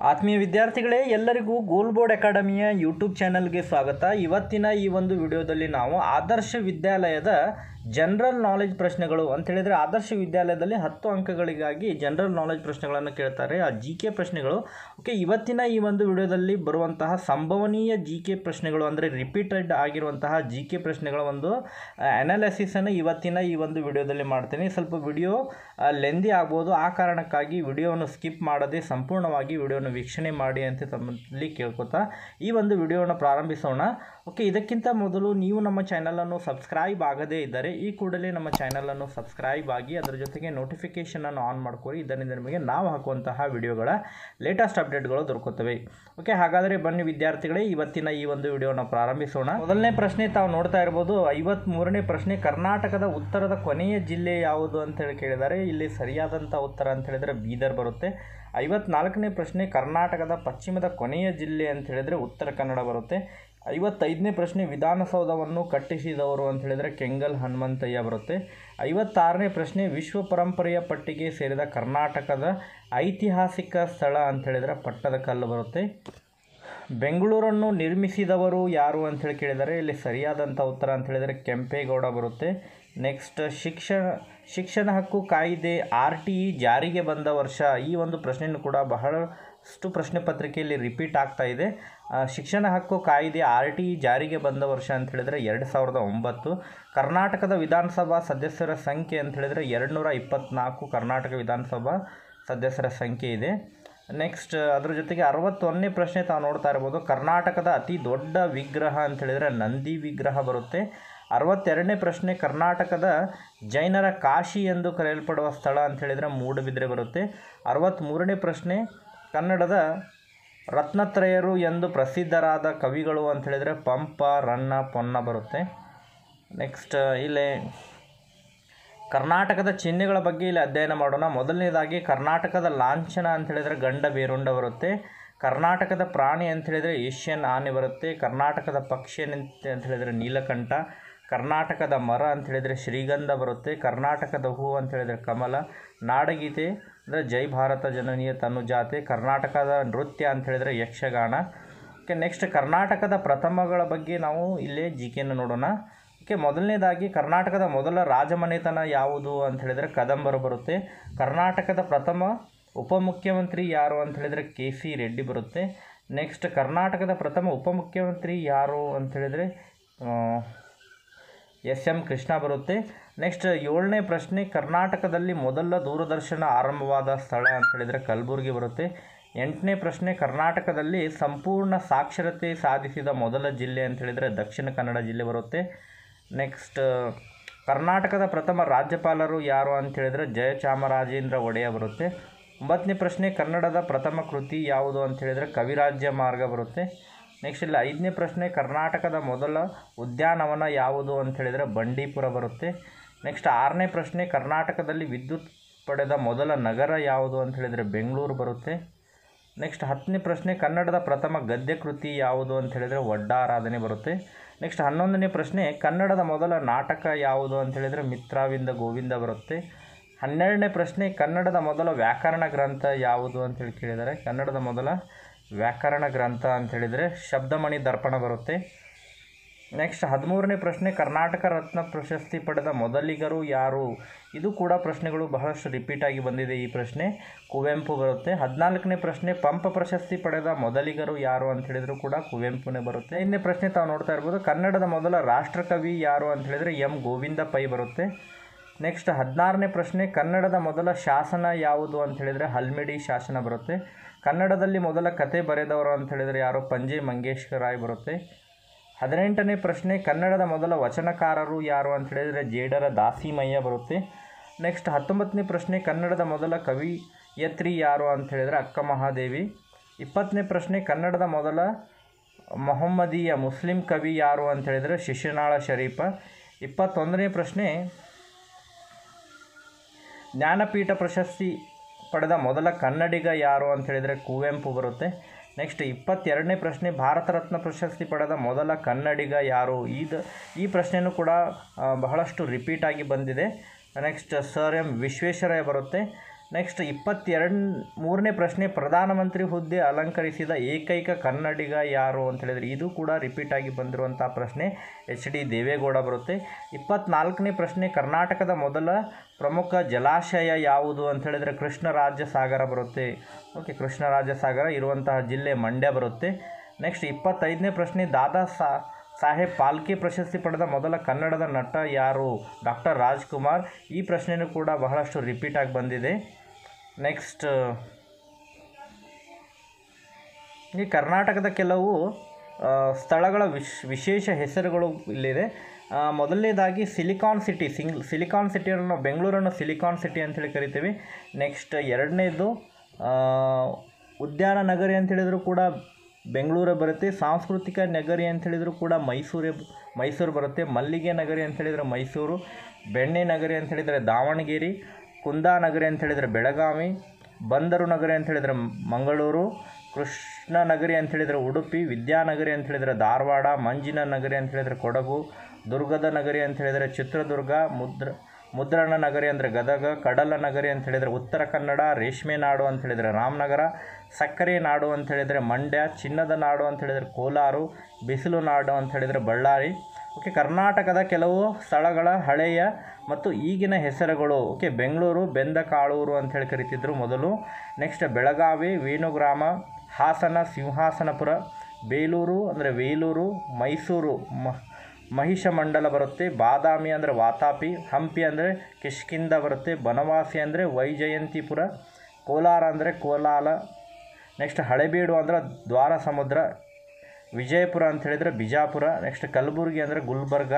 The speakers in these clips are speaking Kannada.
ಆತ್ಮೀಯ ವಿದ್ಯಾರ್ಥಿಗಳೇ ಎಲ್ಲರಿಗೂ ಗೋಲ್ ಬೋರ್ಡ್ ಅಕಾಡೆಮಿಯ ಯೂಟ್ಯೂಬ್ ಚಾನಲ್ಗೆ ಸ್ವಾಗತ ಇವತ್ತಿನ ಈ ಒಂದು ವಿಡಿಯೋದಲ್ಲಿ ನಾವು ಆದರ್ಶ ವಿದ್ಯಾಲಯದ ಜನರಲ್ ನಾಲೆಜ್ ಪ್ರಶ್ನೆಗಳು ಅಂತ ಹೇಳಿದರೆ ಆದರ್ಶ ವಿದ್ಯಾಲಯದಲ್ಲಿ ಹತ್ತು ಅಂಕಗಳಿಗಾಗಿ ಜನರಲ್ ನಾಲೆಜ್ ಪ್ರಶ್ನೆಗಳನ್ನು ಕೇಳ್ತಾರೆ ಆ ಜಿ ಕೆ ಪ್ರಶ್ನೆಗಳು ಓಕೆ ಇವತ್ತಿನ ಈ ಒಂದು ವಿಡಿಯೋದಲ್ಲಿ ಬರುವಂತಹ ಸಂಭವನೀಯ ಜಿ ಕೆ ಪ್ರಶ್ನೆಗಳು ಅಂದರೆ ರಿಪೀಟೆಡ್ ಆಗಿರುವಂತಹ ಜಿ ಕೆ ಪ್ರಶ್ನೆಗಳ ಒಂದು ಅನಾಲಿಸಿಸನ್ನು ಇವತ್ತಿನ ಈ ಒಂದು ವಿಡಿಯೋದಲ್ಲಿ ಮಾಡ್ತೀನಿ ಸ್ವಲ್ಪ ವಿಡಿಯೋ ಲೆಂದಿ ಆಗ್ಬೋದು ಆ ಕಾರಣಕ್ಕಾಗಿ ವಿಡಿಯೋವನ್ನು ಸ್ಕಿಪ್ ಮಾಡದೆ ಸಂಪೂರ್ಣವಾಗಿ ವಿಡಿಯೋನ ವೀಕ್ಷಣೆ ಮಾಡಿ ಅಂತ ತಮ್ಮಲ್ಲಿ ಕೇಳ್ಕೊತಾ ಈ ಒಂದು ವಿಡಿಯೋನ ಪ್ರಾರಂಭಿಸೋಣ ಓಕೆ ಇದಕ್ಕಿಂತ ಮೊದಲು ನೀವು ನಮ್ಮ ಚಾನಲನ್ನು ಸಬ್ಸ್ಕ್ರೈಬ್ ಆಗದೇ ಇದ್ದರೆ ಈ ಕೂಡಲೇ ನಮ್ಮ ಚಾನಲನ್ನು ಸಬ್ಸ್ಕ್ರೈಬ್ ಆಗಿ ಅದರ ಜೊತೆಗೆ ನೋಟಿಫಿಕೇಷನನ್ನು ಆನ್ ಮಾಡ್ಕೊಳ್ಳಿ ಇದರಿಂದ ನಿಮಗೆ ನಾವು ಹಾಕುವಂತಹ ವಿಡಿಯೋಗಳ ಲೇಟೆಸ್ಟ್ ಅಪ್ಡೇಟ್ಗಳು ದೊರಕುತ್ತವೆ ಓಕೆ ಹಾಗಾದರೆ ಬನ್ನಿ ವಿದ್ಯಾರ್ಥಿಗಳೇ ಇವತ್ತಿನ ಈ ಒಂದು ವಿಡಿಯೋನ ಪ್ರಾರಂಭಿಸೋಣ ಮೊದಲನೇ ಪ್ರಶ್ನೆ ತಾವು ನೋಡ್ತಾ ಇರ್ಬೋದು ಐವತ್ತ್ಮೂರನೇ ಪ್ರಶ್ನೆ ಕರ್ನಾಟಕದ ಉತ್ತರದ ಕೊನೆಯ ಜಿಲ್ಲೆ ಯಾವುದು ಅಂತ ಹೇಳಿ ಕೇಳಿದ್ದಾರೆ ಇಲ್ಲಿ ಸರಿಯಾದಂಥ ಉತ್ತರ ಅಂತ ಹೇಳಿದರೆ ಬೀದರ್ ಬರುತ್ತೆ ಐವತ್ನಾಲ್ಕನೇ ಪ್ರಶ್ನೆ ಕರ್ನಾಟಕದ ಪಶ್ಚಿಮದ ಕೊನೆಯ ಜಿಲ್ಲೆ ಅಂತ ಹೇಳಿದರೆ ಉತ್ತರ ಕನ್ನಡ ಬರುತ್ತೆ ಐವತ್ತೈದನೇ ಪ್ರಶ್ನೆ ವಿಧಾನಸೌಧವನ್ನು ಕಟ್ಟಿಸಿದವರು ಅಂತ ಹೇಳಿದರೆ ಕೆಂಗಲ್ ಹನುಮಂತಯ್ಯ ಬರುತ್ತೆ ಐವತ್ತಾರನೇ ಪ್ರಶ್ನೆ ವಿಶ್ವ ಪರಂಪರೆಯ ಪಟ್ಟಿಗೆ ಸೇರಿದ ಕರ್ನಾಟಕದ ಐತಿಹಾಸಿಕ ಸ್ಥಳ ಅಂತ ಹೇಳಿದರೆ ಪಟ್ಟದಕಲ್ಲು ಬರುತ್ತೆ ಬೆಂಗಳೂರನ್ನು ನಿರ್ಮಿಸಿದವರು ಯಾರು ಅಂಥೇಳಿ ಕೇಳಿದರೆ ಇಲ್ಲಿ ಸರಿಯಾದಂಥ ಉತ್ತರ ಅಂತ ಹೇಳಿದರೆ ಕೆಂಪೇಗೌಡ ಬರುತ್ತೆ ನೆಕ್ಸ್ಟ್ ಶಿಕ್ಷಣ ಶಿಕ್ಷಣ ಹಕ್ಕು ಕಾಯ್ದೆ ಆರ್ ಟಿ ಇ ಜಾರಿಗೆ ಬಂದ ವರ್ಷ ಈ ಒಂದು ಪ್ರಶ್ನೆಯೂ ಕೂಡ ಬಹಳಷ್ಟು ಪ್ರಶ್ನೆ ಪತ್ರಿಕೆಯಲ್ಲಿ ರಿಪೀಟ್ ಆಗ್ತಾ ಇದೆ ಆ, ಶಿಕ್ಷಣ ಹಕ್ಕು ಕಾಯ್ದೆ ಆರ್ ಟಿ ಇ ಜಾರಿಗೆ ಬಂದ ವರ್ಷ ಅಂತ ಹೇಳಿದರೆ ಎರಡು ಸಾವಿರದ ಒಂಬತ್ತು ಕರ್ನಾಟಕದ ವಿಧಾನಸಭಾ ಸದಸ್ಯರ ಸಂಖ್ಯೆ ಅಂತ ಹೇಳಿದರೆ ಎರಡು ನೂರ ಇಪ್ಪತ್ತ್ನಾಲ್ಕು ಕರ್ನಾಟಕ ವಿಧಾನಸಭಾ ಸದಸ್ಯರ ಸಂಖ್ಯೆ ಇದೆ ನೆಕ್ಸ್ಟ್ ಅದ್ರ ಜೊತೆಗೆ ಅರವತ್ತೊಂದನೇ ಪ್ರಶ್ನೆ ತಾವು ನೋಡ್ತಾ ಇರ್ಬೋದು ಕರ್ನಾಟಕದ ಅತಿ ದೊಡ್ಡ ವಿಗ್ರಹ ಅಂತ ಹೇಳಿದರೆ ನಂದಿ ವಿಗ್ರಹ ಬರುತ್ತೆ ಅರವತ್ತೆರಡನೇ ಪ್ರಶ್ನೆ ಕರ್ನಾಟಕದ ಜೈನರ ಕಾಶಿ ಎಂದು ಕರೆಯಲ್ಪಡುವ ಸ್ಥಳ ಅಂತ ಹೇಳಿದರೆ ಮೂಡುಬಿದ್ರೆ ಬರುತ್ತೆ ಅರವತ್ತ್ಮೂರನೇ ಪ್ರಶ್ನೆ ಕನ್ನಡದ ರತ್ನತ್ರಯರು ಎಂದು ಪ್ರಸಿದ್ಧರಾದ ಕವಿಗಳು ಅಂತ ಹೇಳಿದರೆ ಪಂಪ ರನ್ನ ಪೊನ್ನ ಬರುತ್ತೆ ನೆಕ್ಸ್ಟ್ ಇಲ್ಲಿ ಕರ್ನಾಟಕದ ಚಿಹ್ನೆಗಳ ಬಗ್ಗೆ ಇಲ್ಲಿ ಅಧ್ಯಯನ ಮಾಡೋಣ ಮೊದಲನೇದಾಗಿ ಕರ್ನಾಟಕದ ಲಾಂಛನ ಅಂತ ಹೇಳಿದರೆ ಗಂಡ ಬೇರುಂಡ ಬರುತ್ತೆ ಕರ್ನಾಟಕದ ಪ್ರಾಣಿ ಅಂತ ಹೇಳಿದರೆ ಏಷ್ಯನ್ ಆನೆ ಬರುತ್ತೆ ಕರ್ನಾಟಕದ ಪಕ್ಷಿ ಅಂತ ಅಂತ ಹೇಳಿದರೆ ನೀಲಕಂಠ ಕರ್ನಾಟಕದ ಮರ ಅಂತ ಹೇಳಿದರೆ ಶ್ರೀಗಂಧ ಬರುತ್ತೆ ಕರ್ನಾಟಕದ ಹೂ ಅಂತ ಹೇಳಿದರೆ ಕಮಲ ನಾಡಗೀತೆ ಅಂದರೆ ಜೈ ಭಾರತ ಜನನೀಯ ತನುಜಾತೆ ಕರ್ನಾಟಕದ ನೃತ್ಯ ಅಂತ ಹೇಳಿದರೆ ಯಕ್ಷಗಾನ ಓಕೆ ನೆಕ್ಸ್ಟ್ ಕರ್ನಾಟಕದ ಪ್ರಥಮಗಳ ಬಗ್ಗೆ ನಾವು ಇಲ್ಲೇ ಜಿ ಕೆಯನ್ನು ನೋಡೋಣ ಓಕೆ ಮೊದಲನೇದಾಗಿ ಕರ್ನಾಟಕದ ಮೊದಲ ರಾಜಮನೆತನ ಯಾವುದು ಅಂತ ಹೇಳಿದರೆ ಕದಂಬರು ಬರುತ್ತೆ ಕರ್ನಾಟಕದ ಪ್ರಥಮ ಉಪಮುಖ್ಯಮಂತ್ರಿ ಯಾರು ಅಂತ ಹೇಳಿದರೆ ಕೆ ಸಿ ರೆಡ್ಡಿ ಬರುತ್ತೆ ನೆಕ್ಸ್ಟ್ ಕರ್ನಾಟಕದ ಪ್ರಥಮ ಉಪಮುಖ್ಯಮಂತ್ರಿ ಯಾರು ಅಂತ ಹೇಳಿದರೆ ಎಸ್ ಎಂ ಕೃಷ್ಣ ಬರುತ್ತೆ ನೆಕ್ಸ್ಟ್ ಏಳನೇ ಪ್ರಶ್ನೆ ಕರ್ನಾಟಕದಲ್ಲಿ ಮೊದಲ ದೂರದರ್ಶನ ಆರಂಭವಾದ ಸ್ಥಳ ಅಂತ ಹೇಳಿದರೆ ಕಲಬುರಗಿ ಬರುತ್ತೆ ಎಂಟನೇ ಪ್ರಶ್ನೆ ಕರ್ನಾಟಕದಲ್ಲಿ ಸಂಪೂರ್ಣ ಸಾಕ್ಷರತೆ ಸಾಧಿಸಿದ ಮೊದಲ ಜಿಲ್ಲೆ ಅಂತ ಹೇಳಿದರೆ ದಕ್ಷಿಣ ಕನ್ನಡ ಜಿಲ್ಲೆ ಬರುತ್ತೆ ನೆಕ್ಸ್ಟ್ ಕರ್ನಾಟಕದ ಪ್ರಥಮ ರಾಜ್ಯಪಾಲರು ಯಾರು ಅಂತ ಹೇಳಿದರೆ ಜಯಚಾಮರಾಜೇಂದ್ರ ಒಡೆಯ ಬರುತ್ತೆ ಒಂಬತ್ತನೇ ಪ್ರಶ್ನೆ ಕನ್ನಡದ ಪ್ರಥಮ ಕೃತಿ ಯಾವುದು ಅಂತ ಹೇಳಿದರೆ ಕವಿರಾಜ್ಯ ಮಾರ್ಗ ಬರುತ್ತೆ ನೆಕ್ಸ್ಟ್ ಇಲ್ಲಿ ಐದನೇ ಪ್ರಶ್ನೆ ಕರ್ನಾಟಕದ ಮೊದಲ ಉದ್ಯಾನವನ ಯಾವುದು ಅಂತ ಹೇಳಿದರೆ ಬಂಡೀಪುರ ಬರುತ್ತೆ ನೆಕ್ಸ್ಟ್ ಆರನೇ ಪ್ರಶ್ನೆ ಕರ್ನಾಟಕದಲ್ಲಿ ವಿದ್ಯುತ್ ಪಡೆದ ಮೊದಲ ನಗರ ಯಾವುದು ಅಂತ ಹೇಳಿದರೆ ಬೆಂಗಳೂರು ಬರುತ್ತೆ ನೆಕ್ಸ್ಟ್ ಹತ್ತನೇ ಪ್ರಶ್ನೆ ಕನ್ನಡದ ಪ್ರಥಮ ಗದ್ಯ ಕೃತಿ ಯಾವುದು ಅಂತ ಹೇಳಿದರೆ ಒಡ್ಡಾರಾಧನೆ ಬರುತ್ತೆ ನೆಕ್ಸ್ಟ್ ಹನ್ನೊಂದನೇ ಪ್ರಶ್ನೆ ಕನ್ನಡದ ಮೊದಲ ನಾಟಕ ಯಾವುದು ಅಂತ ಹೇಳಿದರೆ ಮಿತ್ರಾವಿಂದ ಗೋವಿಂದ ಬರುತ್ತೆ ಹನ್ನೆರಡನೇ ಪ್ರಶ್ನೆ ಕನ್ನಡದ ಮೊದಲ ವ್ಯಾಕರಣ ಗ್ರಂಥ ಯಾವುದು ಅಂತೇಳಿ ಕೇಳಿದ್ದಾರೆ ಕನ್ನಡದ ಮೊದಲ ವ್ಯಾಕರಣ ಗ್ರಂಥ ಅಂತ ಹೇಳಿದರೆ ಶಬ್ದಮಣಿ ದರ್ಪಣ ಬರುತ್ತೆ ನೆಕ್ಸ್ಟ್ ಹದಿಮೂರನೇ ಪ್ರಶ್ನೆ ಕರ್ನಾಟಕ ರತ್ನ ಪ್ರಶಸ್ತಿ ಪಡೆದ ಮೊದಲಿಗರು ಯಾರು ಇದು ಕೂಡ ಪ್ರಶ್ನೆಗಳು ಬಹಳಷ್ಟು ರಿಪೀಟ್ ಆಗಿ ಬಂದಿದೆ ಈ ಪ್ರಶ್ನೆ ಕುವೆಂಪು ಬರುತ್ತೆ ಹದಿನಾಲ್ಕನೇ ಪ್ರಶ್ನೆ ಪಂಪ ಪ್ರಶಸ್ತಿ ಪಡೆದ ಮೊದಲಿಗರು ಯಾರು ಅಂತ ಹೇಳಿದ್ರು ಕೂಡ ಕುವೆಂಪುನೇ ಬರುತ್ತೆ ಇನ್ನೇ ಪ್ರಶ್ನೆ ತಾವು ನೋಡ್ತಾ ಇರ್ಬೋದು ಕನ್ನಡದ ಮೊದಲ ರಾಷ್ಟ್ರಕವಿ ಯಾರು ಅಂತ ಹೇಳಿದರೆ ಎಂ ಗೋವಿಂದ ಪೈ ಬರುತ್ತೆ ನೆಕ್ಸ್ಟ್ ಹದಿನಾರನೇ ಪ್ರಶ್ನೆ ಕನ್ನಡದ ಮೊದಲ ಶಾಸನ ಯಾವುದು ಅಂತ ಹೇಳಿದರೆ ಹಲ್ಮಿಡಿ ಶಾಸನ ಬರುತ್ತೆ ಕನ್ನಡದಲ್ಲಿ ಮೊದಲ ಕತೆ ಬರೆದವರು ಅಂತ ಹೇಳಿದರೆ ಯಾರು ಪಂಜೆ ಮಂಗೇಶ್ವರ ರಾಯ್ ಬರುತ್ತೆ ಹದಿನೆಂಟನೇ ಪ್ರಶ್ನೆ ಕನ್ನಡದ ಮೊದಲ ವಚನಕಾರರು ಯಾರು ಅಂತ ಹೇಳಿದರೆ ಜೇಡರ ದಾಸಿಮಯ್ಯ ಬರುತ್ತೆ ನೆಕ್ಸ್ಟ್ ಹತ್ತೊಂಬತ್ತನೇ ಪ್ರಶ್ನೆ ಕನ್ನಡದ ಮೊದಲ ಕವಿಯತ್ರಿ ಯಾರು ಅಂತ ಹೇಳಿದರೆ ಅಕ್ಕ ಮಹಾದೇವಿ ಇಪ್ಪತ್ತನೇ ಪ್ರಶ್ನೆ ಕನ್ನಡದ ಮೊದಲ ಮೊಹಮ್ಮದೀಯ ಮುಸ್ಲಿಂ ಕವಿ ಯಾರು ಅಂತ ಹೇಳಿದರೆ ಶಿಶುನಾಳ ಶರೀಫ ಇಪ್ಪತ್ತೊಂದನೇ ಪ್ರಶ್ನೆ ಜ್ಞಾನಪೀಠ ಪ್ರಶಸ್ತಿ ಪಡೆದ ಮೊದಲ ಕನ್ನಡಿಗ ಯಾರು ಅಂತ ಹೇಳಿದರೆ ಕುವೆಂಪು ಬರುತ್ತೆ ನೆಕ್ಸ್ಟ್ ಇಪ್ಪತ್ತೆರಡನೇ ಪ್ರಶ್ನೆ ಭಾರತ ರತ್ನ ಪ್ರಶಸ್ತಿ ಪಡೆದ ಮೊದಲ ಕನ್ನಡಿಗ ಯಾರು ಇದು ಈ ಪ್ರಶ್ನೆಯೂ ಕೂಡ ಆ, ಬಹಳಷ್ಟು ರಿಪೀಟ್ ಆಗಿ ಬಂದಿದೆ ನೆಕ್ಸ್ಟ್ ಸರ್ ಎಂ ವಿಶ್ವೇಶ್ವರಯ್ಯ ಬರುತ್ತೆ ನೆಕ್ಸ್ಟ್ ಇಪ್ಪತ್ತೆರಡು ಮೂರನೇ ಪ್ರಶ್ನೆ ಪ್ರಧಾನಮಂತ್ರಿ ಹುದ್ದೆ ಅಲಂಕರಿಸಿದ ಏಕೈಕ ಕನ್ನಡಿಗ ಯಾರು ಅಂತ ಹೇಳಿದರೆ ಇದು ಕೂಡ ರಿಪೀಟ್ ಆಗಿ ಬಂದಿರುವಂಥ ಪ್ರಶ್ನೆ ಎಚ್ ಡಿ ದೇವೇಗೌಡ ಬರುತ್ತೆ ಇಪ್ಪತ್ನಾಲ್ಕನೇ ಪ್ರಶ್ನೆ ಕರ್ನಾಟಕದ ಮೊದಲ ಪ್ರಮುಖ ಜಲಾಶಯ ಯಾವುದು ಅಂತ ಹೇಳಿದರೆ ಕೃಷ್ಣರಾಜ ಸಾಗರ ಬರುತ್ತೆ ಓಕೆ ಕೃಷ್ಣರಾಜ ಸಾಗರ ಇರುವಂತಹ ಜಿಲ್ಲೆ ಮಂಡ್ಯ ಬರುತ್ತೆ ನೆಕ್ಸ್ಟ್ ಇಪ್ಪತ್ತೈದನೇ ಪ್ರಶ್ನೆ ದಾದಾ ಸಾ ಸಾಹೇಬ್ ಪಾಲ್ಕೆ ಪ್ರಶಸ್ತಿ ಪಡೆದ ಮೊದಲ ಕನ್ನಡದ ನಟ ಯಾರು ಡಾಕ್ಟರ್ ರಾಜ್ಕುಮಾರ್ ಈ ಪ್ರಶ್ನೆಯೂ ಕೂಡ ಬಹಳಷ್ಟು ರಿಪೀಟ್ ಆಗಿ ಬಂದಿದೆ ನೆಕ್ಸ್ಟ್ ಈ ಕರ್ನಾಟಕದ ಕೆಲವು ಆ, ಸ್ಥಳಗಳ ವಿಶ್ ವಿಶೇಷ ಹೆಸರುಗಳು ಇಲ್ಲಿದೆ ಆ, ಮೊದಲನೇದಾಗಿ ಸಿಲಿಕಾನ್ ಸಿಟಿ ಸಿಂಗ್ ಸಿಲಿಕಾನ್ ಸಿಟಿಯನ್ನು ನಾವು ಬೆಂಗಳೂರನ್ನು ಸಿಲಿಕಾನ್ ಸಿಟಿ ಅಂತೇಳಿ ಕರಿತೀವಿ ನೆಕ್ಸ್ಟ್ ಎರಡನೇದು ಆ, ಉದ್ಯಾನ ನಗರಿ ಅಂತ ಹೇಳಿದ್ರು ಕೂಡ ಬೆಂಗಳೂರೇ ಬರುತ್ತೆ ಸಾಂಸ್ಕೃತಿಕ ನಗರಿ ಅಂತ ಹೇಳಿದ್ರು ಕೂಡ ಮೈಸೂರೇ ಮೈಸೂರು ಬರುತ್ತೆ ಮಲ್ಲಿಗೆ ನಗರಿ ಅಂತ ಹೇಳಿದರೆ ಮೈಸೂರು ಬೆಣ್ಣೆ ನಗರಿ ಅಂತ ಹೇಳಿದರೆ ದಾವಣಗೆರೆ ಕುಂದಾ ನಗರಿ ಅಂತ ಹೇಳಿದರೆ ಬೆಳಗಾವಿ ಬಂದರು ನಗರಿ ಅಂತ ಹೇಳಿದರೆ ಮಂಗಳೂರು ಕೃಷ್ಣ ನಗರಿ ಅಂತ ಹೇಳಿದರೆ ಉಡುಪಿ ವಿದ್ಯಾನಗರಿ ಅಂತ ಹೇಳಿದರೆ ಧಾರವಾಡ ಮಂಜಿನ ನಗರಿ ಅಂತ ಹೇಳಿದರೆ ಕೊಡಗು ದುರ್ಗದ ನಗರಿ ಅಂತ ಹೇಳಿದರೆ ಚಿತ್ರದುರ್ಗ ಮುದ್ರ ಮುದ್ರಣ ನಗರಿ ಅಂದರೆ ಗದಗ ಕಡಲ ನಗರಿ ಅಂತ ಹೇಳಿದರೆ ಉತ್ತರ ಕನ್ನಡ ರೇಷ್ಮೆ ನಾಡು ಅಂತ ಹೇಳಿದರೆ ರಾಮನಗರ ಸಕ್ಕರೆ ನಾಡು ಅಂತ ಹೇಳಿದರೆ ಮಂಡ್ಯ ಚಿನ್ನದ ನಾಡು ಅಂತ ಹೇಳಿದರೆ ಕೋಲಾರು ಬಿಸಿಲು ನಾಡು ಅಂತ ಹೇಳಿದರೆ ಬಳ್ಳಾರಿ ಓಕೆ ಕರ್ನಾಟಕದ ಕೆಲವು ಸ್ಥಳಗಳ ಹಳೆಯ ಮತ್ತು ಈಗಿನ ಹೆಸರುಗಳು ಓಕೆ ಬೆಂಗಳೂರು ಬೆಂದ ಕಾಳೂರು ಅಂತ ಹೇಳಿ ಕರಿತಿದ್ರು ಮೊದಲು ನೆಕ್ಸ್ಟ್ ಬೆಳಗಾವಿ ವೇಣುಗ್ರಾಮ ಹಾಸನ ಸಿಂಹಾಸನಪುರ ಬೇಲೂರು ಅಂದರೆ ವೇಲೂರು ಮೈಸೂರು ಮ ಮಹಿಷಮಂಡಲ ಬರುತ್ತೆ ಬಾದಾಮಿ ಅಂದರೆ ವಾತಾಪಿ ಹಂಪಿ ಅಂದರೆ ಕಿಷ್ಕಿಂದ ಬರುತ್ತೆ ಬನವಾಸಿ ಅಂದರೆ ವೈಜಯಂತಿಪುರ ಕೋಲಾರ ಅಂದರೆ ಕೋಲಾಲ ನೆಕ್ಸ್ಟ್ ಹಳೆಬೀಡು ಅಂದರೆ ದ್ವಾರ ಸಮುದ್ರ ವಿಜಯಪುರ ಅಂತ ಹೇಳಿದರೆ ಬಿಜಾಪುರ ನೆಕ್ಸ್ಟ್ ಕಲಬುರಗಿ ಅಂದರೆ ಗುಲ್ಬರ್ಗ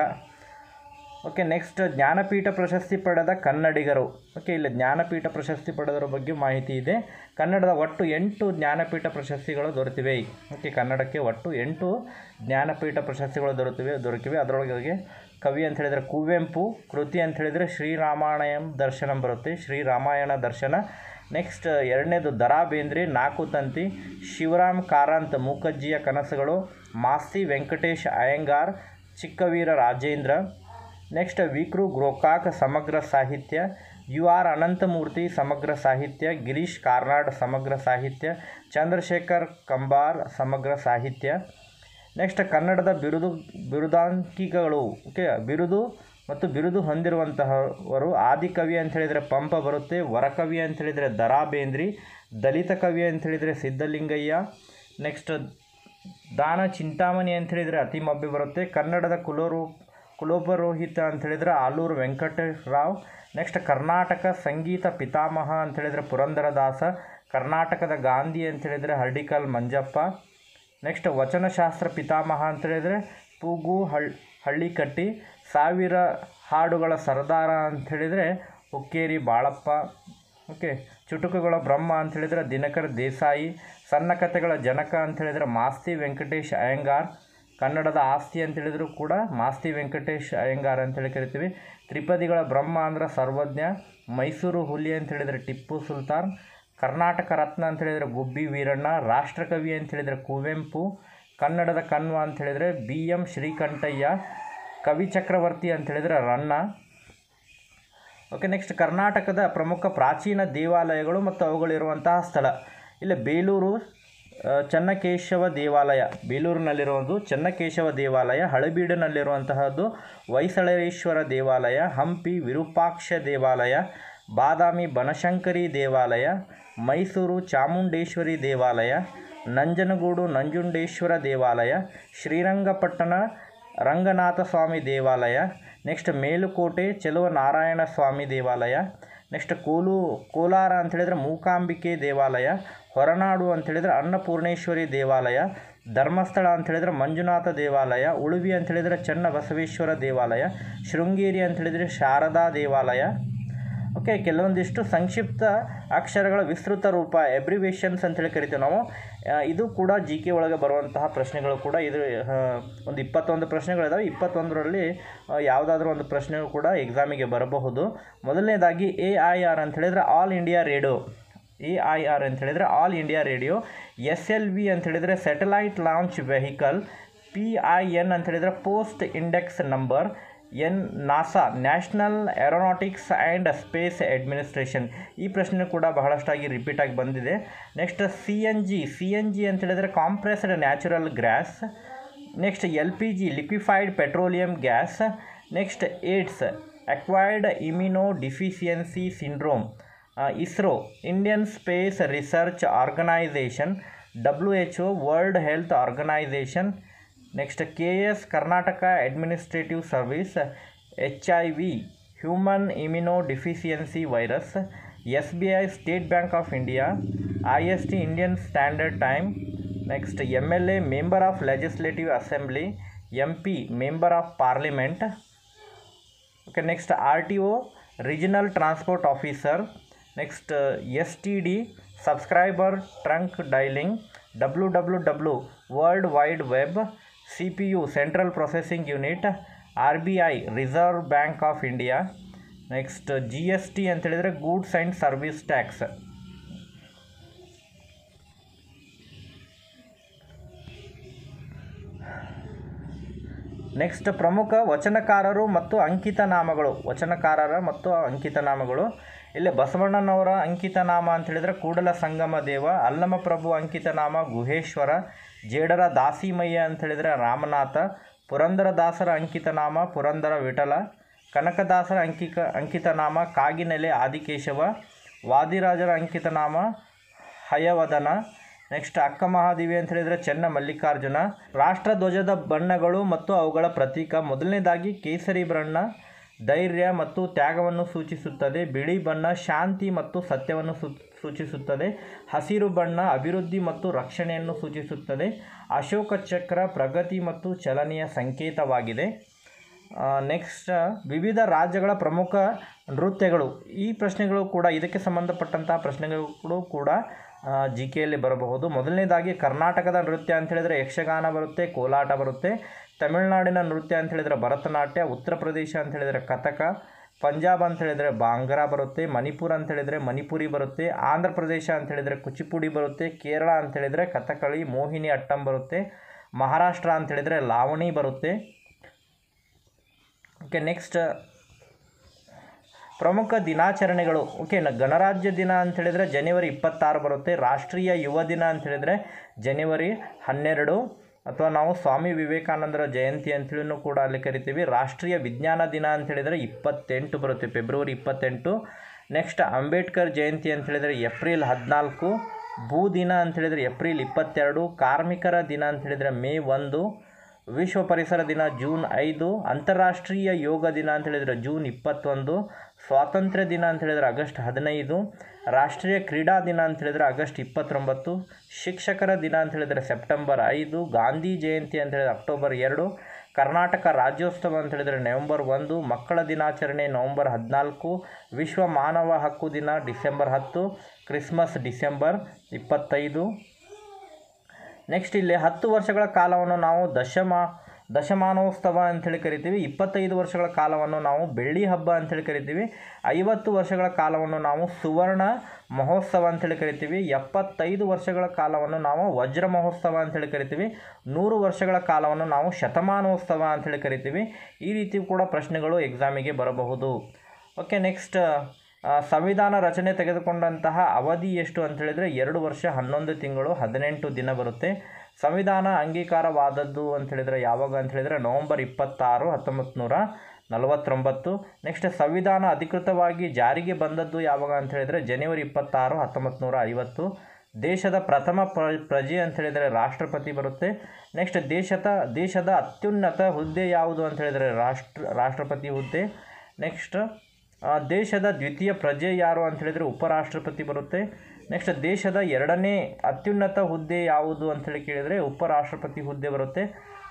ಓಕೆ ನೆಕ್ಸ್ಟ್ ಜ್ಞಾನಪೀಠ ಪ್ರಶಸ್ತಿ ಪಡೆದ ಕನ್ನಡಿಗರು ಓಕೆ ಇಲ್ಲಿ ಜ್ಞಾನಪೀಠ ಪ್ರಶಸ್ತಿ ಪಡೆದರ ಬಗ್ಗೆ ಮಾಹಿತಿ ಇದೆ ಕನ್ನಡದ ಒಟ್ಟು ಎಂಟು ಜ್ಞಾನಪೀಠ ಪ್ರಶಸ್ತಿಗಳು ದೊರೆತಿವೆ ಓಕೆ ಕನ್ನಡಕ್ಕೆ ಒಟ್ಟು ಎಂಟು ಜ್ಞಾನಪೀಠ ಪ್ರಶಸ್ತಿಗಳು ದೊರೆತಿವೆ ದೊರಕಿವೆ ಅದರೊಳಗೆ ಕವಿ ಅಂತ ಹೇಳಿದರೆ ಕುವೆಂಪು ಕೃತಿ ಅಂತ ಹೇಳಿದರೆ ಶ್ರೀರಾಮಾಯಣಂ ದರ್ಶನಂ ಬರುತ್ತೆ ಶ್ರೀರಾಮಾಯಣ ದರ್ಶನ ನೆಕ್ಸ್ಟ್ ಎರಡನೇದು ದರಾ ಬೇಂದ್ರೆ ನಾಲ್ಕು ತಂತಿ ಶಿವರಾಮ್ ಕಾರಂತ್ ಮೂಕಜ್ಜಿಯ ಕನಸುಗಳು ಮಾಸ್ತಿ ವೆಂಕಟೇಶ್ ಅಯ್ಯಂಗಾರ್ ಚಿಕ್ಕವೀರ ರಾಜೇಂದ್ರ ನೆಕ್ಸ್ಟ್ ವಿಕ್ರು ಗ್ರೋಕಾಕ್ ಸಮಗ್ರ ಸಾಹಿತ್ಯ ಯು ಆರ್ ಅನಂತಮೂರ್ತಿ ಸಮಗ್ರ ಸಾಹಿತ್ಯ ಗಿರೀಶ್ ಕಾರ್ನಾಡ್ ಸಮಗ್ರ ಸಾಹಿತ್ಯ ಚಂದ್ರಶೇಖರ್ ಕಂಬಾರ್ ಸಮಗ್ರ ಸಾಹಿತ್ಯ ನೆಕ್ಸ್ಟ್ ಕನ್ನಡದ ಬಿರುದು ಬಿರುದಾಂಕಿಗಳು ಓಕೆ ಬಿರುದು ಮತ್ತು ಬಿರುದು ಹೊಂದಿರುವಂತಹವರು ಆದಿಕವಿ ಅಂತ ಹೇಳಿದರೆ ಪಂಪ ಬರುತ್ತೆ ವರಕವಿ ಅಂತ ಹೇಳಿದರೆ ದರಾ ಬೇಂದ್ರಿ ದಲಿತ ಕವಿ ಅಂತ ಹೇಳಿದರೆ ಸಿದ್ಧಲಿಂಗಯ್ಯ ನೆಕ್ಸ್ಟ್ ದಾನ ಚಿಂತಾಮಣಿ ಅಂತ ಹೇಳಿದರೆ ಅತಿಮಬ್ಬೆ ಬರುತ್ತೆ ಕನ್ನಡದ ಕುಲೋರು ಕುಲೋಪರೋಹಿತ ಅಂತ ಹೇಳಿದರೆ ಆಲೂರು ವೆಂಕಟರಾವ್ ನೆಕ್ಸ್ಟ್ ಕರ್ನಾಟಕ ಸಂಗೀತ ಪಿತಾಮಹ ಅಂತ ಹೇಳಿದರೆ ಪುರಂದರದಾಸ ಕರ್ನಾಟಕದ ಗಾಂಧಿ ಅಂತ ಹೇಳಿದರೆ ಹರ್ಡಿಕಲ್ ಮಂಜಪ್ಪ ನೆಕ್ಸ್ಟ್ ವಚನಶಾಸ್ತ್ರ ಪಿತಾಮಹ ಅಂತ ಹೇಳಿದರೆ ಪೂಗು ಹಳ್ ಹಳ್ಳಿಕಟ್ಟಿ ಸಾವಿರ ಹಾಡುಗಳ ಸರದಾರ ಅಂತ ಹೇಳಿದರೆ ಹುಕ್ಕೇರಿ ಬಾಳಪ್ಪ ಓಕೆ ಚುಟುಕುಗಳ ಬ್ರಹ್ಮ ಅಂತ ಹೇಳಿದರೆ ದಿನಕರ್ ದೇಸಾಯಿ ಸಣ್ಣ ಕಥೆಗಳ ಜನಕ ಅಂತ ಹೇಳಿದರೆ ಮಾಸ್ತಿ ವೆಂಕಟೇಶ್ ಅಯ್ಯಂಗಾರ್ ಕನ್ನಡದ ಆಸ್ತಿ ಅಂತ ಹೇಳಿದ್ರು ಕೂಡ ಮಾಸ್ತಿ ವೆಂಕಟೇಶ್ ಅಯ್ಯಂಗಾರ್ ಅಂತೇಳಿ ಕರಿತೀವಿ ತ್ರಿಪದಿಗಳ ಬ್ರಹ್ಮ ಅಂದ್ರೆ ಸರ್ವಜ್ಞ ಮೈಸೂರು ಹುಲಿ ಅಂತ ಹೇಳಿದರೆ ಟಿಪ್ಪು ಸುಲ್ತಾನ್ ಕರ್ನಾಟಕ ರತ್ನ ಅಂತ ಹೇಳಿದರೆ ಗುಬ್ಬಿ ವೀರಣ್ಣ ರಾಷ್ಟ್ರಕವಿ ಅಂತ ಹೇಳಿದರೆ ಕುವೆಂಪು ಕನ್ನಡದ ಕಣ್ವ ಅಂತ ಹೇಳಿದರೆ ಬಿ ಎಂ ಶ್ರೀಕಂಠಯ್ಯ ಕವಿ ಚಕ್ರವರ್ತಿ ಅಂತ ಹೇಳಿದರೆ ರನ್ನ ಓಕೆ ನೆಕ್ಸ್ಟ್ ಕರ್ನಾಟಕದ ಪ್ರಮುಖ ಪ್ರಾಚೀನ ದೇವಾಲಯಗಳು ಮತ್ತು ಅವುಗಳಿರುವಂತಹ ಸ್ಥಳ ಇಲ್ಲಿ ಬೇಲೂರು ಆ, ಚನ್ನಕೇಶವ ದೇವಾಲಯ ಬೇಲೂರಿನಲ್ಲಿರುವುದು ಚನ್ನಕೇಶವ ದೇವಾಲಯ ಹಳೆಬೀಡಿನಲ್ಲಿರುವಂತಹದ್ದು ಹೊಯ್ಸಳೇಶ್ವರ ದೇವಾಲಯ ಹಂಪಿ ವಿರೂಪಾಕ್ಷ ದೇವಾಲಯ ಬಾದಾಮಿ ಬನಶಂಕರಿ ದೇವಾಲಯ ಮೈಸೂರು ಚಾಮುಂಡೇಶ್ವರಿ ದೇವಾಲಯ ನಂಜನಗೂಡು ನಂಜುಂಡೇಶ್ವರ ದೇವಾಲಯ ಶ್ರೀರಂಗಪಟ್ಟಣ ರಂಗನಾಥ ಸ್ವಾಮಿ ದೇವಾಲಯ ನೆಕ್ಸ್ಟ್ ಮೇಲುಕೋಟೆ ಚೆಲುವ ನಾರಾಯಣ ಸ್ವಾಮಿ ದೇವಾಲಯ ನೆಕ್ಸ್ಟ್ ಕೋಲು ಕೋಲಾರ ಅಂತ ಹೇಳಿದರೆ ಮೂಕಾಂಬಿಕೆ ದೇವಾಲಯ ಹೊರನಾಡು ಅಂತ ಹೇಳಿದರೆ ಅನ್ನಪೂರ್ಣೇಶ್ವರಿ ದೇವಾಲಯ ಧರ್ಮಸ್ಥಳ ಅಂತ ಹೇಳಿದರೆ ಮಂಜುನಾಥ ದೇವಾಲಯ ಉಳುವಿ ಅಂತ ಹೇಳಿದರೆ ಚನ್ನ ಬಸವೇಶ್ವರ ದೇವಾಲಯ ಶೃಂಗೇರಿ ಅಂತ ಹೇಳಿದರೆ ಶಾರದಾ ದೇವಾಲಯ ಓಕೆ ಕೆಲವೊಂದಿಷ್ಟು ಸಂಕ್ಷಿಪ್ತ ಅಕ್ಷರಗಳ ವಿಸ್ತೃತ ರೂಪ ಎಬ್ರಿವೇಷನ್ಸ್ ಅಂತೇಳಿ ಕರಿತೀವಿ ನಾವು ಆ, ಇದು ಕೂಡ ಜಿ ಕೆ ಒಳಗೆ ಬರುವಂತಹ ಪ್ರಶ್ನೆಗಳು ಕೂಡ ಇದು ಆ, ಒಂದು ಇಪ್ಪತ್ತೊಂದು ಪ್ರಶ್ನೆಗಳಿದಾವೆ ಇಪ್ಪತ್ತೊಂದರಲ್ಲಿ ಯಾವುದಾದ್ರೂ ಒಂದು ಪ್ರಶ್ನೆಗಳು ಕೂಡ ಎಕ್ಸಾಮಿಗೆ ಬರಬಹುದು ಮೊದಲನೇದಾಗಿ ಎ ಐ ಆರ್ ಅಂತ ಹೇಳಿದರೆ All India Radio A I R ಅಂತ ಹೇಳಿದರೆ All India Radio S L V ಅಂತ ಹೇಳಿದರೆ satellite launch vehicle P I N ಅಂತ ಹೇಳಿದರೆ post index number N NASA National Aeronautics and Space Administration ಈ ಪ್ರಶ್ನೆ ಕೂಡ ಬಹಳಷ್ಟಾಗಿ ರಿಪೀಟ್ ಆಗಿ ಬಂದಿದೆ next C N G C N G ಅಂತ ಹೇಳಿದರೆ compressed natural gas next L P G liquefied petroleum gas next AIDS acquired immunodeficiency syndrome ISRO Indian Space Research Organisation W H O World Health Organisation next K S Karnataka administrative service H I V human immunodeficiency virus S B I State Bank of India I S T Indian Standard Time next M L A member of legislative assembly M P member of parliament okay next R T O regional transport officer next S T D subscriber trunk dialling W W W world wide web C P U central processing unit R B I Reserve Bank of India next G S T ಅಂತ ಹೇಳಿದರೆ goods and service tax next ಪ್ರಮುಖ ವಚನಕಾರರು ಮತ್ತು ಅಂಕಿತ ನಾಮಗಳು ವಚನಕಾರರ ಮತ್ತು ಅಂಕಿತ ನಾಮಗಳು ಇಲ್ಲಿ ಬಸವಣ್ಣನವರ ಅಂಕಿತ ನಾಮ ಅಂತ ಹೇಳಿದರೆ ಕೂಡಲ ಸಂಗಮ ದೇವ ಅಲ್ಲಮ ಪ್ರಭು ಅಂಕಿತ ನಾಮ ಗುಹೇಶ್ವರ ಜೇಡರ ದಾಸಿಮಯ್ಯ ಅಂತ ಹೇಳಿದರೆ ರಾಮನಾಥ ಪುರಂದರ ದಾಸರ ಅಂಕಿತ ನಾಮ ಪುರಂದರ ವಿಠಲ ಕನಕದಾಸರ ಅಂಕಿಕ ಅಂಕಿತ ನಾಮ ಕಾಗಿನೆಲೆ ಆದಿಕೇಶವ ವಾದಿರಾಜರ ಅಂಕಿತ ನಾಮ ಹಯವದನ ನೆಕ್ಸ್ಟ್ ಅಕ್ಕ ಮಹಾದೇವಿ ಅಂತ ಹೇಳಿದರೆ ಚೆನ್ನ ಮಲ್ಲಿಕಾರ್ಜುನ ರಾಷ್ಟ್ರ ಧ್ವಜದ ಬಣ್ಣಗಳು ಮತ್ತು ಅವುಗಳ ಪ್ರತೀಕ ಮೊದಲನೇದಾಗಿ ಕೇಸರಿ ಬಣ್ಣ ಧೈರ್ಯ ಮತ್ತು ತ್ಯಾಗವನ್ನು ಸೂಚಿಸುತ್ತದೆ ಬಿಳಿ ಬಣ್ಣ ಶಾಂತಿ ಮತ್ತು ಸತ್ಯವನ್ನು ಸೂ ಸೂಚಿಸುತ್ತದೆ ಹಸಿರು ಬಣ್ಣ ಅಭಿವೃದ್ಧಿ ಮತ್ತು ರಕ್ಷಣೆಯನ್ನು ಸೂಚಿಸುತ್ತದೆ ಅಶೋಕ ಚಕ್ರ ಪ್ರಗತಿ ಮತ್ತು ಚಲನೆಯ ಸಂಕೇತವಾಗಿದೆ ನೆಕ್ಸ್ಟ್ ವಿವಿಧ ರಾಜ್ಯಗಳ ಪ್ರಮುಖ ನೃತ್ಯಗಳು ಈ ಪ್ರಶ್ನೆಗಳು ಕೂಡ ಇದಕ್ಕೆ ಸಂಬಂಧಪಟ್ಟಂತಹ ಪ್ರಶ್ನೆಗಳು ಕೂಡ ಜಿ ಕೆಯಲ್ಲಿ ಬರಬಹುದು ಮೊದಲನೇದಾಗಿ ಕರ್ನಾಟಕದ ನೃತ್ಯ ಅಂತ ಹೇಳಿದರೆ ಯಕ್ಷಗಾನ ಬರುತ್ತೆ ಕೋಲಾಟ ಬರುತ್ತೆ ತಮಿಳುನಾಡಿನ ನೃತ್ಯ ಅಂತ ಹೇಳಿದರೆ ಭರತನಾಟ್ಯ ಉತ್ತರ ಪ್ರದೇಶ ಅಂತ ಹೇಳಿದರೆ ಕಥಕ ಪಂಜಾಬ್ ಅಂತ ಹೇಳಿದರೆ ಬಾಂಗ್ರಾ ಬರುತ್ತೆ ಮಣಿಪುರ ಅಂತ ಹೇಳಿದರೆ ಮಣಿಪುರಿ ಬರುತ್ತೆ ಆಂಧ್ರ ಪ್ರದೇಶ ಅಂತ ಹೇಳಿದರೆ ಕುಚಿಪುಡಿ ಬರುತ್ತೆ ಕೇರಳ ಅಂತ ಹೇಳಿದರೆ ಕಥಕಳಿ ಮೋಹಿನಿ ಅಟ್ಟಂ ಬರುತ್ತೆ ಮಹಾರಾಷ್ಟ್ರ ಅಂತ ಹೇಳಿದರೆ ಲಾವಣಿ ಬರುತ್ತೆ ಓಕೆ ನೆಕ್ಸ್ಟ್ ಪ್ರಮುಖ ದಿನಾಚರಣೆಗಳು ಓಕೆ ನ ಗಣರಾಜ್ಯ ದಿನ ಅಂತ ಹೇಳಿದರೆ ಜನವರಿ ಇಪ್ಪತ್ತಾರು ಬರುತ್ತೆ ರಾಷ್ಟ್ರೀಯ ಯುವ ದಿನ ಅಂತ ಹೇಳಿದರೆ ಜನವರಿ ಹನ್ನೆರಡು ಅಥವಾ ನಾವು ಸ್ವಾಮಿ ವಿವೇಕಾನಂದರ ಜಯಂತಿ ಅಂತೇಳಿನೂ ಕೂಡ ಅಲ್ಲಿ ಕರಿತೀವಿ ರಾಷ್ಟ್ರೀಯ ವಿಜ್ಞಾನ ದಿನ ಅಂತ ಹೇಳಿದರೆ ಇಪ್ಪತ್ತೆಂಟು ಬರುತ್ತೆ ಫೆಬ್ರವರಿ ಇಪ್ಪತ್ತೆಂಟು ನೆಕ್ಸ್ಟ್ ಅಂಬೇಡ್ಕರ್ ಜಯಂತಿ ಅಂತ ಹೇಳಿದರೆ ಏಪ್ರಿಲ್ ಹದಿನಾಲ್ಕು ಭೂ ದಿನ ಅಂತ ಹೇಳಿದರೆ ಏಪ್ರಿಲ್ ಇಪ್ಪತ್ತೆರಡು ಕಾರ್ಮಿಕರ ದಿನ ಅಂತ ಹೇಳಿದರೆ ಮೇ ಒಂದು ವಿಶ್ವ ಪರಿಸರ ದಿನ ಜೂನ್ ಐದು ಅಂತಾರಾಷ್ಟ್ರೀಯ ಯೋಗ ದಿನ ಅಂತ ಹೇಳಿದರೆ ಜೂನ್ ಇಪ್ಪತ್ತೊಂದು ಸ್ವಾತಂತ್ರ್ಯ ದಿನ ಅಂತ ಹೇಳಿದರೆ ಆಗಸ್ಟ್ ಹದಿನೈದು ರಾಷ್ಟ್ರೀಯ ಕ್ರೀಡಾ ದಿನ ಅಂತ ಹೇಳಿದರೆ ಆಗಸ್ಟ್ ಇಪ್ಪತ್ತೊಂಬತ್ತು ಶಿಕ್ಷಕರ ದಿನ ಅಂತ ಹೇಳಿದರೆ ಸೆಪ್ಟೆಂಬರ್ ಐದು ಗಾಂಧಿ ಜಯಂತಿ ಅಂತ ಹೇಳಿದರೆ ಅಕ್ಟೋಬರ್ ಎರಡು ಕರ್ನಾಟಕ ರಾಜ್ಯೋತ್ಸವ ಅಂತ ಹೇಳಿದರೆ ನವೆಂಬರ್ ಒಂದು ಮಕ್ಕಳ ದಿನಾಚರಣೆ ನವೆಂಬರ್ ಹದಿನಾಲ್ಕು ವಿಶ್ವ ಮಾನವ ಹಕ್ಕು ದಿನ ಡಿಸೆಂಬರ್ ಹತ್ತು ಕ್ರಿಸ್ಮಸ್ ಡಿಸೆಂಬರ್ ಇಪ್ಪತ್ತೈದು ನೆಕ್ಸ್ಟ್ ಇಲ್ಲಿ ಹತ್ತು ವರ್ಷಗಳ ಕಾಲವನ್ನು ನಾವು ದಶಮ ದಶಮಾನೋತ್ಸವ ಅಂಥೇಳಿ ಕರಿತೀವಿ ಇಪ್ಪತ್ತೈದು ವರ್ಷಗಳ ಕಾಲವನ್ನು ನಾವು ಬೆಳ್ಳಿ ಹಬ್ಬ ಅಂಥೇಳಿ ಕರಿತೀವಿ ಐವತ್ತು ವರ್ಷಗಳ ಕಾಲವನ್ನು ನಾವು ಸುವರ್ಣ ಮಹೋತ್ಸವ ಅಂಥೇಳಿ ಕರಿತೀವಿ ಎಪ್ಪತ್ತೈದು ವರ್ಷಗಳ ಕಾಲವನ್ನು ನಾವು ವಜ್ರ ಮಹೋತ್ಸವ ಅಂಥೇಳಿ ಕರಿತೀವಿ ನೂರು ವರ್ಷಗಳ ಕಾಲವನ್ನು ನಾವು ಶತಮಾನೋತ್ಸವ ಅಂಥೇಳಿ ಕರಿತೀವಿ ಈ ರೀತಿ ಕೂಡ ಪ್ರಶ್ನೆಗಳು ಎಕ್ಸಾಮಿಗೆ ಬರಬಹುದು ಓಕೆ ನೆಕ್ಸ್ಟ್ ಸಂವಿಧಾನ ರಚನೆ ತೆಗೆದುಕೊಂಡಂತಹ ಅವಧಿ ಎಷ್ಟು ಅಂತ ಹೇಳಿದರೆ ಎರಡು ವರ್ಷ ಹನ್ನೊಂದು ತಿಂಗಳು ಹದಿನೆಂಟು ದಿನ ಬರುತ್ತೆ ಸಂವಿಧಾನ ಅಂಗೀಕಾರವಾದದ್ದು ಅಂತ ಹೇಳಿದರೆ ಯಾವಾಗ ಅಂತ ಹೇಳಿದರೆ ನವಂಬರ್ ಇಪ್ಪತ್ತಾರು ಹತ್ತೊಂಬತ್ತು ನೂರ ನಲವತ್ತೊಂಬತ್ತು ನೆಕ್ಸ್ಟ್ ಸಂವಿಧಾನ ಅಧಿಕೃತವಾಗಿ ಜಾರಿಗೆ ಬಂದದ್ದು ಯಾವಾಗ ಅಂತ ಹೇಳಿದರೆ ಜನವರಿ ಇಪ್ಪತ್ತಾರು ಹತ್ತೊಂಬತ್ತು ನೂರ ಐವತ್ತು ದೇಶದ ಪ್ರಥಮ ಪ್ರ ಪ್ರಜೆ ಅಂತ ಹೇಳಿದರೆ ರಾಷ್ಟ್ರಪತಿ ಬರುತ್ತೆ ನೆಕ್ಸ್ಟ್ ದೇಶದ ದೇಶದ ಅತ್ಯುನ್ನತ ಹುದ್ದೆ ಯಾವುದು ಅಂತ ಹೇಳಿದರೆ ರಾಷ್ಟ್ರ ರಾಷ್ಟ್ರಪತಿ ಹುದ್ದೆ ನೆಕ್ಸ್ಟ್ ದೇಶದ ದ್ವಿತೀಯ ಪ್ರಜೆ ಯಾರು ಅಂತ ಹೇಳಿದರೆ ಉಪರಾಷ್ಟ್ರಪತಿ ಬರುತ್ತೆ ನೆಕ್ಸ್ಟ್ ದೇಶದ ಎರಡನೇ ಅತ್ಯುನ್ನತ ಹುದ್ದೆ ಯಾವುದು ಅಂತೇಳಿ ಕೇಳಿದರೆ ಉಪರಾಷ್ಟ್ರಪತಿ ಹುದ್ದೆ ಬರುತ್ತೆ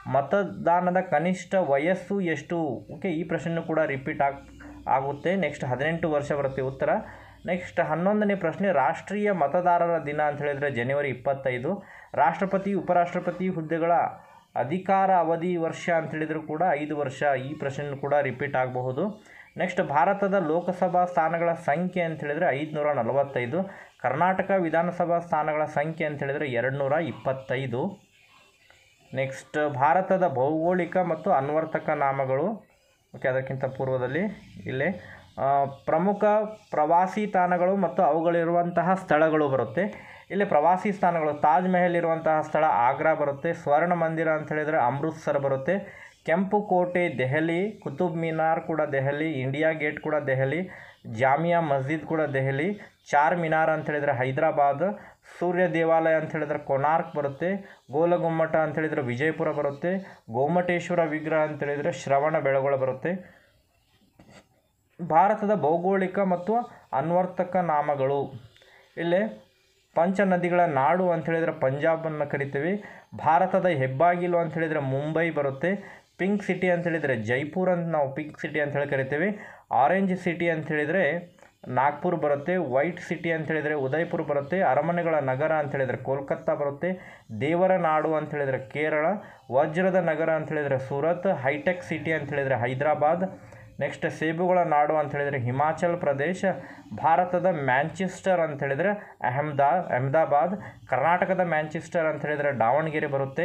ಮತದಾನದ ಕನಿಷ್ಠ ವಯಸ್ಸು ಎಷ್ಟು ಓಕೆ ಈ ಪ್ರಶ್ನೆ ಕೂಡ ರಿಪೀಟ್ ಆಗ್ ಆಗುತ್ತೆ ನೆಕ್ಸ್ಟ್ ಹದಿನೆಂಟು ವರ್ಷ ಬರುತ್ತೆ ಉತ್ತರ ನೆಕ್ಸ್ಟ್ ಹನ್ನೊಂದನೇ ಪ್ರಶ್ನೆ ರಾಷ್ಟ್ರೀಯ ಮತದಾರರ ದಿನ ಅಂತ ಹೇಳಿದರೆ ಜನವರಿ ಇಪ್ಪತ್ತೈದು ರಾಷ್ಟ್ರಪತಿ ಉಪರಾಷ್ಟ್ರಪತಿ ಹುದ್ದೆಗಳ ಅಧಿಕಾರ ಅವಧಿ ವರ್ಷ ಅಂತ ಹೇಳಿದರೂ ಕೂಡ ಐದು ವರ್ಷ ಈ ಪ್ರಶ್ನೆ ಕೂಡ ರಿಪೀಟ್ ಆಗಬಹುದು ನೆಕ್ಸ್ಟ್ ಭಾರತದ ಲೋಕಸಭಾ ಸ್ಥಾನಗಳ ಸಂಖ್ಯೆ ಅಂತ ಹೇಳಿದರೆ ಐದುನೂರ ನಲವತ್ತೈದು ಕರ್ನಾಟಕ ವಿಧಾನಸಭಾ ಸ್ಥಾನಗಳ ಸಂಖ್ಯೆ ಅಂತ ಹೇಳಿದರೆ ಎರಡು ನೂರ ಇಪ್ಪತ್ತೈದು ನೆಕ್ಸ್ಟ್ ಭಾರತದ ಭೌಗೋಳಿಕ ಮತ್ತು ಅನ್ವರ್ತಕ ನಾಮಗಳು ಓಕೆ ಅದಕ್ಕಿಂತ ಪೂರ್ವದಲ್ಲಿ ಇಲ್ಲೇ ಆ, ಪ್ರಮುಖ ಪ್ರವಾಸಿ ತಾಣಗಳು ಮತ್ತು ಅವುಗಳಿರುವಂತಹ ಸ್ಥಳಗಳು ಬರುತ್ತೆ ಇಲ್ಲಿ ಪ್ರವಾಸಿ ಸ್ಥಾನಗಳು ತಾಜ್ ಮಹಲ್ ಇರುವಂತಹ ಸ್ಥಳ ಆಗ್ರಾ ಬರುತ್ತೆ ಸ್ವರ್ಣ ಮಂದಿರ ಅಂತ ಹೇಳಿದರೆ ಅಮೃತ್ಸರ್ ಬರುತ್ತೆ ಕೆಂಪು ಕೋಟೆ ದೆಹಲಿ ಕುತುಬ್ ಮಿನಾರ್ ಕೂಡ ದೆಹಲಿ ಇಂಡಿಯಾ ಗೇಟ್ ಕೂಡ ದೆಹಲಿ ಜಾಮಿಯಾ ಮಸ್ಜಿದ್ ಕೂಡ ದೆಹಲಿ ಚಾರ್ ಮಿನಾರ್ ಅಂತ ಹೇಳಿದರೆ ಹೈದರಾಬಾದ್ ಸೂರ್ಯ ದೇವಾಲಯ ಅಂತ ಹೇಳಿದ್ರೆ ಕೊನಾರ್ಕ್ ಬರುತ್ತೆ ಗೋಲಗುಮ್ಮಟ ಅಂತ ಹೇಳಿದರೆ ವಿಜಯಪುರ ಬರುತ್ತೆ ಗೋಮಟೇಶ್ವರ ವಿಗ್ರಹ ಅಂತ ಹೇಳಿದರೆ ಶ್ರವಣ ಬೆಳಗೊಳ ಬರುತ್ತೆ ಭಾರತದ ಭೌಗೋಳಿಕ ಮತ್ತು ಅನ್ವರ್ತಕ ನಾಮಗಳು ಇಲ್ಲಿ ಪಂಚ ನದಿಗಳ ನಾಡು ಅಂತ ಹೇಳಿದರೆ ಪಂಜಾಬನ್ನು ಕರಿತೀವಿ ಭಾರತದ ಹೆಬ್ಬಾಗಿಲು ಅಂತ ಹೇಳಿದರೆ ಮುಂಬೈ ಬರುತ್ತೆ ಪಿಂಕ್ ಸಿಟಿ ಅಂತ ಹೇಳಿದರೆ ಜೈಪುರ್ ಅಂತ ನಾವು ಪಿಂಕ್ ಸಿಟಿ ಅಂತ ಹೇಳಿ ಕರಿತೀವಿ ಆರೆಂಜ್ ಸಿಟಿ ಅಂತ ಹೇಳಿದರೆ ನಾಗ್ಪುರ್ ಬರುತ್ತೆ ವೈಟ್ ಸಿಟಿ ಅಂತ ಹೇಳಿದರೆ ಉದಯ್ಪುರ್ ಬರುತ್ತೆ ಅರಮನೆಗಳ ನಗರ ಅಂತ ಹೇಳಿದರೆ ಕೋಲ್ಕತ್ತಾ ಬರುತ್ತೆ ದೇವರ ನಾಡು ಅಂತ ಹೇಳಿದರೆ ಕೇರಳ ವಜ್ರದ ನಗರ ಅಂತ ಹೇಳಿದರೆ ಸೂರತ್ ಹೈಟೆಕ್ ಸಿಟಿ ಅಂತ ಹೇಳಿದರೆ ಹೈದರಾಬಾದ್ ನೆಕ್ಸ್ಟ್ ಸೇಬುಗಳ ನಾಡು ಅಂತ ಹೇಳಿದರೆ ಹಿಮಾಚಲ್ ಪ್ರದೇಶ ಭಾರತದ ಮ್ಯಾಂಚೆಸ್ಟರ್ ಅಂತ ಹೇಳಿದರೆ ಅಹಮದಾ ಅಹಮದಾಬಾದ್ ಕರ್ನಾಟಕದ ಮ್ಯಾಂಚೆಸ್ಟರ್ ಅಂತ ಹೇಳಿದರೆ ದಾವಣಗೆರೆ ಬರುತ್ತೆ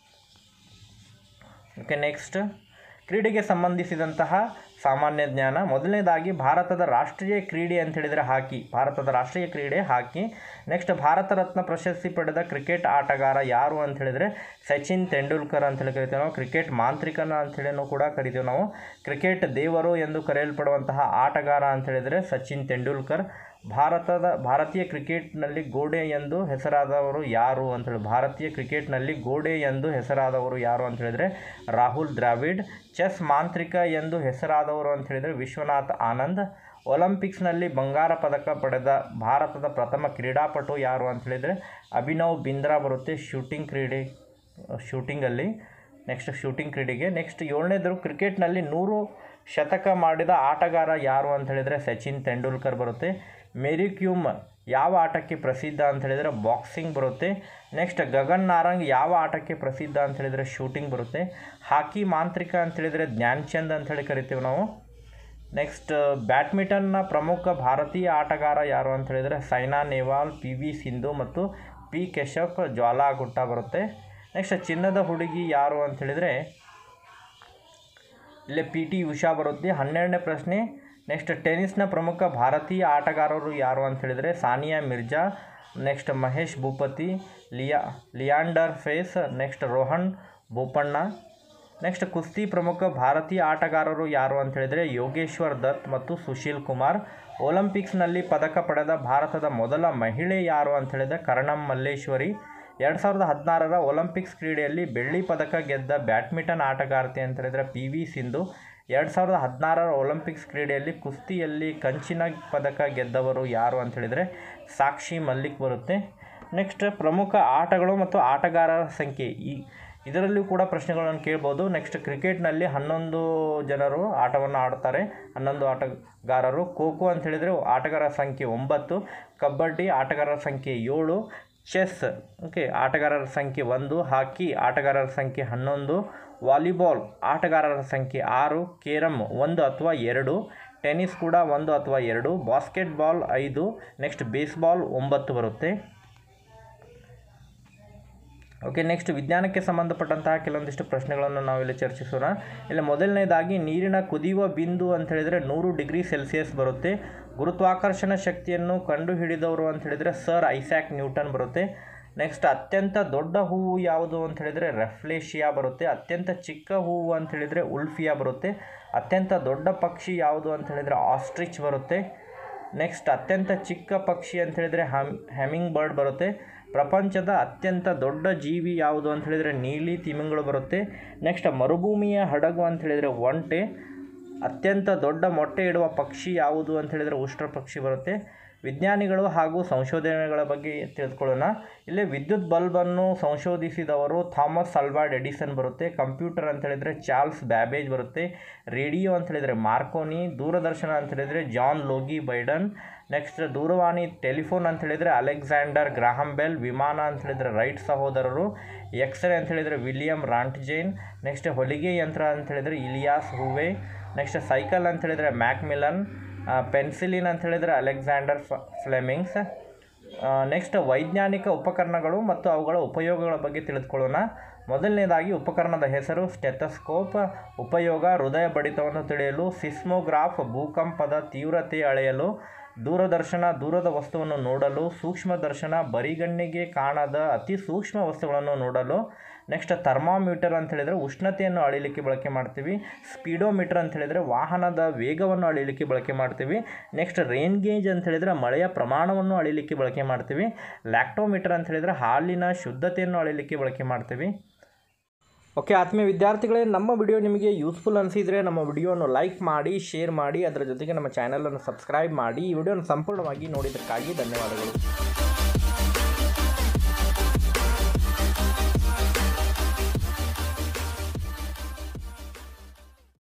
ಓಕೆ ನೆಕ್ಸ್ಟ್ ಕ್ರೀಡೆಗೆ ಸಂಬಂಧಿಸಿದಂತಹ ಸಾಮಾನ್ಯ ಜ್ಞಾನ ಮೊದಲನೇದಾಗಿ ಭಾರತದ ರಾಷ್ಟ್ರೀಯ ಕ್ರೀಡೆ ಅಂತ ಹೇಳಿದರೆ ಹಾಕಿ ಭಾರತದ ರಾಷ್ಟ್ರೀಯ ಕ್ರೀಡೆ ಹಾಕಿ ನೆಕ್ಸ್ಟ್ ಭಾರತ ರತ್ನ ಪ್ರಶಸ್ತಿ ಪಡೆದ ಕ್ರಿಕೆಟ್ ಆಟಗಾರ ಯಾರು ಅಂತ ಹೇಳಿದರೆ ಸಚಿನ್ ತೆಂಡೂಲ್ಕರ್ ಅಂತ ಹೇಳಿ ಕರಿತೀವಿ ನಾವು ಕ್ರಿಕೆಟ್ ಮಾಂತ್ರಿಕನ ಅಂತ ಹೇಳಿನೂ ಕೂಡ ಕರಿತೀವಿ ನಾವು ಕ್ರಿಕೆಟ್ ದೇವರು ಎಂದು ಕರೆಯಲ್ಪಡುವಂತಹ ಆಟಗಾರ ಅಂತ ಹೇಳಿದರೆ ಸಚಿನ್ ತೆಂಡೂಲ್ಕರ್ ಭಾರತದ ಭಾರತೀಯ ಕ್ರಿಕೆಟ್ನಲ್ಲಿ ಗೋಡೆ ಎಂದು ಹೆಸರಾದವರು ಯಾರು ಅಂತೇಳಿ ಭಾರತೀಯ ಕ್ರಿಕೆಟ್ನಲ್ಲಿ ಗೋಡೆ ಎಂದು ಹೆಸರಾದವರು ಯಾರು ಅಂತ ಹೇಳಿದರೆ ರಾಹುಲ್ ದ್ರಾವಿಡ್ ಚೆಸ್ ಮಾಂತ್ರಿಕ ಎಂದು ಹೆಸರಾದವರು ಅಂತ ಹೇಳಿದರೆ ವಿಶ್ವನಾಥ್ ಆನಂದ್ ಒಲಿಂಪಿಕ್ಸ್ನಲ್ಲಿ ಬಂಗಾರ ಪದಕ ಪಡೆದ ಭಾರತದ ಪ್ರಥಮ ಕ್ರೀಡಾಪಟು ಯಾರು ಅಂತ ಹೇಳಿದರೆ ಅಭಿನವ್ ಬಿಂದ್ರಾ ಬರುತ್ತೆ ಶೂಟಿಂಗ್ ಕ್ರೀಡೆ ಶೂಟಿಂಗಲ್ಲಿ ನೆಕ್ಸ್ಟ್ ಶೂಟಿಂಗ್ ಕ್ರೀಡೆಗೆ ನೆಕ್ಸ್ಟ್ ಏಳನೇದು ಕ್ರಿಕೆಟ್ನಲ್ಲಿ ನೂರು ಶತಕ ಮಾಡಿದ ಆಟಗಾರ ಯಾರು ಅಂತ ಹೇಳಿದರೆ ಸಚಿನ್ ತೆಂಡೂಲ್ಕರ್ ಬರುತ್ತೆ ಮೇರಿ ಕ್ಯೂಮ್ ಯಾವ ಆಟಕ್ಕೆ ಪ್ರಸಿದ್ಧ ಅಂತ ಹೇಳಿದರೆ ಬಾಕ್ಸಿಂಗ್ ಬರುತ್ತೆ ನೆಕ್ಸ್ಟ್ ಗಗನ್ ನಾರಂಗ್ ಯಾವ ಆಟಕ್ಕೆ ಪ್ರಸಿದ್ಧ ಅಂತ ಹೇಳಿದರೆ ಶೂಟಿಂಗ್ ಬರುತ್ತೆ ಹಾಕಿ ಮಾಂತ್ರಿಕ ಅಂತ ಹೇಳಿದರೆ ಧ್ಯಾನ್ ಚಂದ್ ಅಂತ ಹೇಳಿ ಕರಿತೀವಿ ನಾವು ನೆಕ್ಸ್ಟ್ ಬ್ಯಾಡ್ಮಿಂಟನ್ನ ಪ್ರಮುಖ ಭಾರತೀಯ ಆಟಗಾರ ಯಾರು ಅಂತ ಹೇಳಿದರೆ ಸೈನಾ ನೆಹ್ವಾಲ್ ಪಿ ವಿ ಸಿಂಧು ಮತ್ತು ಪಿ ಕೆಶಪ್ ಜ್ವಾಲಾ ಗುಟ್ಟ ಬರುತ್ತೆ ನೆಕ್ಸ್ಟ್ ಚಿನ್ನದ ಹುಡುಗಿ ಯಾರು ಅಂತ ಹೇಳಿದರೆ ಇಲ್ಲೇ ಪಿ ಟಿ ಉಷಾ ಬರುತ್ತೆ ಹನ್ನೆರಡನೇ ಪ್ರಶ್ನೆ ನೆಕ್ಸ್ಟ್ ಟೆನ್ನಿಸ್ನ ಪ್ರಮುಖ ಭಾರತೀಯ ಆಟಗಾರರು ಯಾರು ಅಂತ ಹೇಳಿದರೆ ಸಾನಿಯಾ ಮಿರ್ಜಾ ನೆಕ್ಸ್ಟ್ ಮಹೇಶ್ ಭೂಪತಿ ಲಿಯಾ ಲಿಯಾಂಡರ್ ಫೇಸ್ ನೆಕ್ಸ್ಟ್ ರೋಹನ್ ಬೋಪಣ್ಣ ನೆಕ್ಸ್ಟ್ ಕುಸ್ತಿ ಪ್ರಮುಖ ಭಾರತೀಯ ಆಟಗಾರರು ಯಾರು ಅಂತ ಹೇಳಿದರೆ ಯೋಗೇಶ್ವರ್ ದತ್ ಮತ್ತು ಸುಶೀಲ್ ಕುಮಾರ್ ಒಲಿಂಪಿಕ್ಸ್ನಲ್ಲಿ ಪದಕ ಪಡೆದ ಭಾರತದ ಮೊದಲ ಮಹಿಳೆ ಯಾರು ಅಂತ ಹೇಳಿದರೆ ಕರ್ಣಂ ಮಲ್ಲೇಶ್ವರಿ ಎರಡು ಸಾವಿರದ ಹದಿನಾರರ ಒಲಿಂಪಿಕ್ಸ್ ಕ್ರೀಡೆಯಲ್ಲಿ ಬೆಳ್ಳಿ ಪದಕ ಗೆದ್ದ ಬ್ಯಾಡ್ಮಿಂಟನ್ ಆಟಗಾರ್ತಿ ಅಂತ ಹೇಳಿದರೆ ಪಿ ವಿ ಸಿಂಧು ಎರಡು ಸಾವಿರದ ಹದಿನಾರರ ಒಲಿಂಪಿಕ್ಸ್ ಕ್ರೀಡೆಯಲ್ಲಿ ಕುಸ್ತಿಯಲ್ಲಿ ಕಂಚಿನ ಪದಕ ಗೆದ್ದವರು ಯಾರು ಅಂತ ಹೇಳಿದರೆ ಸಾಕ್ಷಿ ಮಲ್ಲಿಕ್ ಬರುತ್ತೆ ನೆಕ್ಸ್ಟ್ ಪ್ರಮುಖ ಆಟಗಳು ಮತ್ತು ಆಟಗಾರರ ಸಂಖ್ಯೆ ಈ ಇದರಲ್ಲಿಯೂ ಕೂಡ ಪ್ರಶ್ನೆಗಳನ್ನು ಕೇಳ್ಬೋದು ನೆಕ್ಸ್ಟ್ ಕ್ರಿಕೆಟ್ನಲ್ಲಿ ಹನ್ನೊಂದು ಜನರು ಆಟವನ್ನು ಆಡ್ತಾರೆ ಹನ್ನೊಂದು ಆಟಗಾರರು ಖೋ ಖೋ ಅಂತ ಹೇಳಿದರೆ ಆಟಗಾರರ ಸಂಖ್ಯೆ ಒಂಬತ್ತು ಕಬಡ್ಡಿ ಆಟಗಾರರ ಸಂಖ್ಯೆ ಏಳು ಚೆಸ್ ಓಕೆ ಆಟಗಾರರ ಸಂಖ್ಯೆ ಒಂದು ಹಾಕಿ ಆಟಗಾರರ ಸಂಖ್ಯೆ ಹನ್ನೊಂದು ವಾಲಿಬಾಲ್ ಆಟಗಾರರ ಸಂಖ್ಯೆ ಆರು ಕೇರಮ್ ಒಂದು ಅಥವಾ ಎರಡು ಟೆನ್ನಿಸ್ ಕೂಡ ಒಂದು ಅಥವಾ ಎರಡು ಬಾಸ್ಕೆಟ್ಬಾಲ್ ಐದು ನೆಕ್ಸ್ಟ್ ಬೇಸ್ಬಾಲ್ ಒಂಬತ್ತು ಬರುತ್ತೆ ಓಕೆ ನೆಕ್ಸ್ಟ್ ವಿಜ್ಞಾನಕ್ಕೆ ಸಂಬಂಧಪಟ್ಟಂತಹ ಕೆಲವೊಂದಿಷ್ಟು ಪ್ರಶ್ನೆಗಳನ್ನು ನಾವಿಲ್ಲಿ ಚರ್ಚಿಸೋಣ ಇಲ್ಲಿ ಮೊದಲನೇದಾಗಿ ನೀರಿನ ಕುದಿಯುವ ಬಿಂದು ಅಂತ ಹೇಳಿದರೆ ನೂರು ಡಿಗ್ರಿ ಸೆಲ್ಸಿಯಸ್ ಬರುತ್ತೆ ಗುರುತ್ವಾಕರ್ಷಣ ಶಕ್ತಿಯನ್ನು ಕಂಡುಹಿಡಿದವರು ಅಂತ ಹೇಳಿದರೆ ಸರ್ ಐಸ್ಯಾಕ್ ನ್ಯೂಟನ್ ಬರುತ್ತೆ ನೆಕ್ಸ್ಟ್ ಅತ್ಯಂತ ದೊಡ್ಡ ಹೂವು ಯಾವುದು ಅಂತ ಹೇಳಿದರೆ ರೆಫ್ಲೇಶಿಯಾ ಬರುತ್ತೆ ಅತ್ಯಂತ ಚಿಕ್ಕ ಹೂವು ಅಂತ ಹೇಳಿದರೆ ಉಲ್ಫಿಯಾ ಬರುತ್ತೆ ಅತ್ಯಂತ ದೊಡ್ಡ ಪಕ್ಷಿ ಯಾವುದು ಅಂತ ಹೇಳಿದರೆ ಆಸ್ಟ್ರಿಚ್ ಬರುತ್ತೆ ನೆಕ್ಸ್ಟ್ ಅತ್ಯಂತ ಚಿಕ್ಕ ಪಕ್ಷಿ ಅಂತ ಹೇಳಿದರೆ ಹಮ್ ಹೆಮಿಂಗ್ ಬರ್ಡ್ ಬರುತ್ತೆ ಪ್ರಪಂಚದ ಅತ್ಯಂತ ದೊಡ್ಡ ಜೀವಿ ಯಾವುದು ಅಂತ ಹೇಳಿದರೆ ನೀಲಿ ತಿಮಿಂಗಳು ಬರುತ್ತೆ ನೆಕ್ಸ್ಟ್ ಮರುಭೂಮಿಯ ಹಡಗು ಅಂತ ಹೇಳಿದರೆ ಒಂಟೆ ಅತ್ಯಂತ ದೊಡ್ಡ ಮೊಟ್ಟೆ ಇಡುವ ಪಕ್ಷಿ ಯಾವುದು ಅಂತ ಹೇಳಿದರೆ ಉಷ್ಟ್ರ ಪಕ್ಷಿ ಬರುತ್ತೆ ವಿಜ್ಞಾನಿಗಳು ಹಾಗೂ ಸಂಶೋಧನೆಗಳ ಬಗ್ಗೆ ತಿಳಿದುಕೊಳ್ಳೋಣ ಇಲ್ಲಿ ವಿದ್ಯುತ್ ಬಲ್ಬನ್ನು ಸಂಶೋಧಿಸಿದವರು ಥಾಮಸ್ ಅಲ್ವಾರ್ಡ್ ಎಡಿಸನ್ ಬರುತ್ತೆ ಕಂಪ್ಯೂಟರ್ ಅಂತ ಹೇಳಿದರೆ ಚಾರ್ಲ್ಸ್ ಬ್ಯಾಬೇಜ್ ಬರುತ್ತೆ ರೇಡಿಯೋ ಅಂತ ಹೇಳಿದರೆ ಮಾರ್ಕೋನಿ ದೂರದರ್ಶನ ಅಂತ ಹೇಳಿದರೆ ಜಾನ್ ಲೋಗಿ ಬೈಡನ್ ನೆಕ್ಸ್ಟ್ ದೂರವಾಣಿ ಟೆಲಿಫೋನ್ ಅಂತ ಹೇಳಿದರೆ ಅಲೆಕ್ಸಾಂಡರ್ ಗ್ರಾಹಂ ಬೆಲ್ ವಿಮಾನ ಅಂತ ಹೇಳಿದರೆ ರೈಟ್ ಸಹೋದರರು ಎಕ್ಸ್ರೇ ಅಂತ ಹೇಳಿದರೆ ವಿಲಿಯಂ ರಾಂಟ್ಜೇನ್ ನೆಕ್ಸ್ಟ್ ಹೊಲಿಗೆ ಯಂತ್ರ ಅಂತ ಹೇಳಿದರೆ ಇಲಿಯಾಸ್ ಹೂವೆ ನೆಕ್ಸ್ಟ್ ಸೈಕಲ್ ಅಂತ ಹೇಳಿದರೆ ಮ್ಯಾಕ್ ಮಿಲನ್ ಪೆನ್ಸಿಲಿನ್ ಅಂತ ಹೇಳಿದರೆ ಅಲೆಕ್ಸಾಂಡರ್ ಫ್ಲೆಮಿಂಗ್ಸ್ ನೆಕ್ಸ್ಟ್ ವೈಜ್ಞಾನಿಕ ಉಪಕರಣಗಳು ಮತ್ತು ಅವುಗಳ ಉಪಯೋಗಗಳ ಬಗ್ಗೆ ತಿಳಿದುಕೊಳ್ಳೋಣ ಮೊದಲನೇದಾಗಿ ಉಪಕರಣದ ಹೆಸರು ಸ್ಟೆಥಸ್ಕೋಪ್ ಉಪಯೋಗ ಹೃದಯ ಬಡಿತವನ್ನು ತಿಳಿಯಲು ಸಿಸ್ಮೋಗ್ರಾಫ್ ಭೂಕಂಪದ ತೀವ್ರತೆ ಅಳೆಯಲು ದೂರದರ್ಶನ ದೂರದ ವಸ್ತುವನ್ನು ನೋಡಲು ಸೂಕ್ಷ್ಮದರ್ಶನ ಬರಿಗಣ್ಣಿಗೆ ಕಾಣದ ಅತಿ ಸೂಕ್ಷ್ಮ ವಸ್ತುಗಳನ್ನು ನೋಡಲು ನೆಕ್ಸ್ಟ್ ಥರ್ಮಾಮೀಟರ್ ಅಂತ ಹೇಳಿದರೆ ಉಷ್ಣತೆಯನ್ನು ಅಳಿಲಿಕ್ಕೆ ಬಳಕೆ ಮಾಡ್ತೀವಿ ಸ್ಪೀಡೋಮೀಟರ್ ಅಂತ ಹೇಳಿದರೆ ವಾಹನದ ವೇಗವನ್ನು ಅಳಿಲಿಕ್ಕೆ ಬಳಕೆ ಮಾಡ್ತೀವಿ ನೆಕ್ಸ್ಟ್ ರೇನ್ ಗೇಜ್ ಅಂತ ಹೇಳಿದರೆ ಮಳೆಯ ಪ್ರಮಾಣವನ್ನು ಅಳಿಲಿಕ್ಕೆ ಬಳಕೆ ಮಾಡ್ತೀವಿ ಲ್ಯಾಕ್ಟೋಮೀಟರ್ ಅಂತ ಹೇಳಿದರೆ ಹಾಲಿನ ಶುದ್ಧತೆಯನ್ನು ಅಳಿಲಿಕ್ಕೆ ಬಳಕೆ ಮಾಡ್ತೀವಿ ಓಕೆ ಆತ್ಮೀಯ ವಿದ್ಯಾರ್ಥಿಗಳೇ ನಮ್ಮ ವಿಡಿಯೋ ನಿಮಗೆ ಯೂಸ್ಫುಲ್ ಅನಿಸಿದರೆ ನಮ್ಮ ವಿಡಿಯೋವನ್ನು ಲೈಕ್ ಮಾಡಿ ಶೇರ್ ಮಾಡಿ ಅದರ ಜೊತೆಗೆ ನಮ್ಮ ಚಾನಲನ್ನು ಸಬ್ಸ್ಕ್ರೈಬ್ ಮಾಡಿ ಈ ವಿಡಿಯೋನ ಸಂಪೂರ್ಣವಾಗಿ ನೋಡಿದ್ದಕ್ಕಾಗಿ ಧನ್ಯವಾದಗಳು